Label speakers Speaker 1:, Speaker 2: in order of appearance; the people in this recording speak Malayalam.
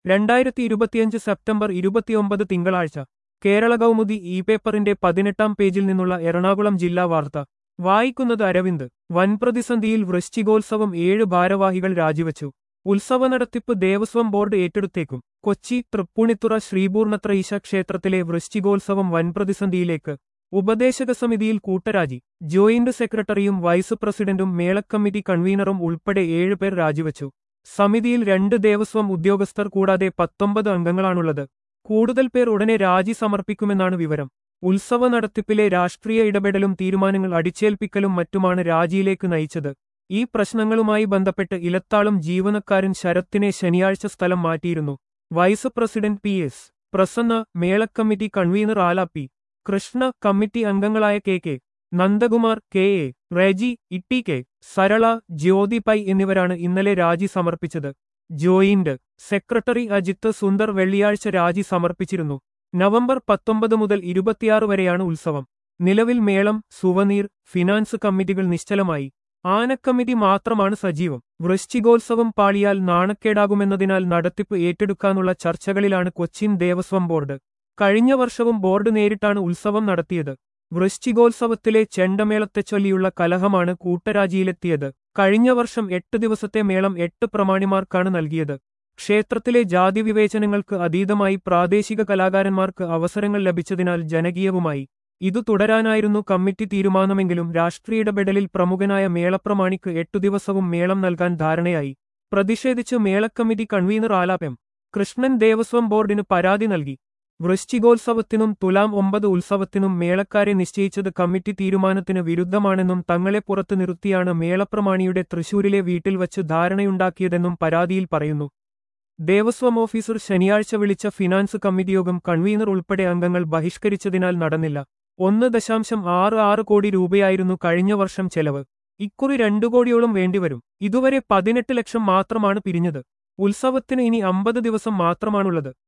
Speaker 1: രണ്ടായിരത്തി ഇരുപത്തിയഞ്ച് സെപ്റ്റംബർ ഇരുപത്തിയൊമ്പത് തിങ്കളാഴ്ച കേരള കൗമുദി ഇ പേപ്പറിന്റെ പതിനെട്ടാം പേജിൽ നിന്നുള്ള എറണാകുളം ജില്ലാ വാർത്ത വായിക്കുന്നത് അരവിന്ദ് വൻപ്രതിസന്ധിയിൽ വൃശ്ചികോത്സവം ഏഴ് ഭാരവാഹികൾ രാജിവച്ചു ഉത്സവ നടത്തിപ്പ് ദേവസ്വം ബോർഡ് ഏറ്റെടുത്തേക്കും കൊച്ചി തൃപ്പൂണിത്തുറ ശ്രീപൂർണത്രയീശ ക്ഷേത്രത്തിലെ വൃശ്ചികോത്സവം വൻപ്രതിസന്ധിയിലേക്ക് ഉപദേശക സമിതിയിൽ കൂട്ടരാജി ജോയിന്റ് സെക്രട്ടറിയും വൈസ് പ്രസിഡന്റും മേളക്കമ്മിറ്റി കൺവീനറും ഉൾപ്പെടെ ഏഴുപേർ രാജിവച്ചു സമിതിയിൽ രണ്ട് ദേവസ്വം ഉദ്യോഗസ്ഥർ കൂടാതെ പത്തൊമ്പത് അംഗങ്ങളാണുള്ളത് കൂടുതൽ പേർ ഉടനെ രാജി സമർപ്പിക്കുമെന്നാണ് വിവരം ഉത്സവ നടത്തിപ്പിലെ രാഷ്ട്രീയ ഇടപെടലും തീരുമാനങ്ങൾ അടിച്ചേൽപ്പിക്കലും മറ്റുമാണ് രാജിയിലേക്ക് നയിച്ചത് ഈ പ്രശ്നങ്ങളുമായി ബന്ധപ്പെട്ട് ഇലത്താളും ജീവനക്കാരൻ ശരത്തിനെ ശനിയാഴ്ച സ്ഥലം മാറ്റിയിരുന്നു vice president P S Prasanna മേളക്കമ്മിറ്റി കൺവീനർ ആലാപ്പി കൃഷ്ണ കമ്മിറ്റി അംഗങ്ങളായ K K Nandakumar K A Reji Itty K Sarala Jyothi Pai എന്നിവരാണ് ഇന്നലെ രാജി സമർപ്പിച്ചത് ജോയിന്റ് സെക്രട്ടറി അജിത്ത് സുന്ദർ വെള്ളിയാഴ്ച രാജി സമർപ്പിച്ചിരുന്നു നവംബർ പത്തൊമ്പത് മുതൽ ഇരുപത്തിയാറ് വരെയാണ് ഉത്സവം നിലവിൽ മേളം സുവനീർ ഫിനാൻസ് കമ്മിറ്റികൾ നിശ്ചലമായി ആനക്കമ്മിറ്റി മാത്രമാണ് സജീവം വൃശ്ചികോത്സവം പാളിയാൽ നാണക്കേടാകുമെന്നതിനാൽ നടത്തിപ്പ് ഏറ്റെടുക്കാനുള്ള ചർച്ചകളിലാണ് കൊച്ചിൻ ദേവസ്വം ബോർഡ് കഴിഞ്ഞ വർഷവും ബോർഡ് നേരിട്ടാണ് ഉത്സവം നടത്തിയത് വൃശ്ചികോത്സവത്തിലെ ചെണ്ടമേളത്തെച്ചൊല്ലിയുള്ള കലഹമാണ് കൂട്ടരാജിയിലെത്തിയത് കഴിഞ്ഞ വർഷം എട്ട് ദിവസത്തെ മേളം എട്ട് പ്രമാണിമാർക്കാണ് നൽകിയത് ക്ഷേത്രത്തിലെ ജാതി വിവേചനങ്ങൾക്ക് അതീതമായി പ്രാദേശിക കലാകാരന്മാർക്ക് അവസരങ്ങൾ ലഭിച്ചതിനാൽ ജനകീയവുമായി ഇതു തുടരാനായിരുന്നു കമ്മിറ്റി തീരുമാനമെങ്കിലും രാഷ്ട്രീയ ഇടപെടലിൽ പ്രമുഖനായ മേളപ്രമാണിക്ക് എട്ടു ദിവസവും മേളം നൽകാൻ ധാരണയായി പ്രതിഷേധിച്ച് മേളക്കമ്മിറ്റി കൺവീനർ ആലാപം കൃഷ്ണൻ ദേവസ്വം ബോർഡിന് പരാതി നൽകി വൃശ്ചികോത്സവത്തിനും തുലാം ഒമ്പത് ഉത്സവത്തിനും മേളക്കാരെ നിശ്ചയിച്ചത് കമ്മിറ്റി തീരുമാനത്തിന് വിരുദ്ധമാണെന്നും തങ്ങളെ പുറത്തു നിർത്തിയാണ് മേളപ്രമാണിയുടെ തൃശൂരിലെ വീട്ടിൽ വച്ച് ധാരണയുണ്ടാക്കിയതെന്നും പരാതിയിൽ പറയുന്നു ദേവസ്വം ഓഫീസർ ശനിയാഴ്ച വിളിച്ച ഫിനാൻസ് കമ്മിറ്റി യോഗം കൺവീനർ ഉൾപ്പെടെ അംഗങ്ങൾ ബഹിഷ്കരിച്ചതിനാൽ നടന്നില്ല ഒന്ന് ദശാംശം ആറ് ആറ് കോടി രൂപയായിരുന്നു കഴിഞ്ഞ വർഷം ചെലവ് ഇക്കുറി രണ്ടു കോടിയോളം വേണ്ടിവരും ഇതുവരെ പതിനെട്ട് ലക്ഷം മാത്രമാണ് പിരിഞ്ഞത് ഉത്സവത്തിന് ഇനി അമ്പത് ദിവസം മാത്രമാണുള്ളത്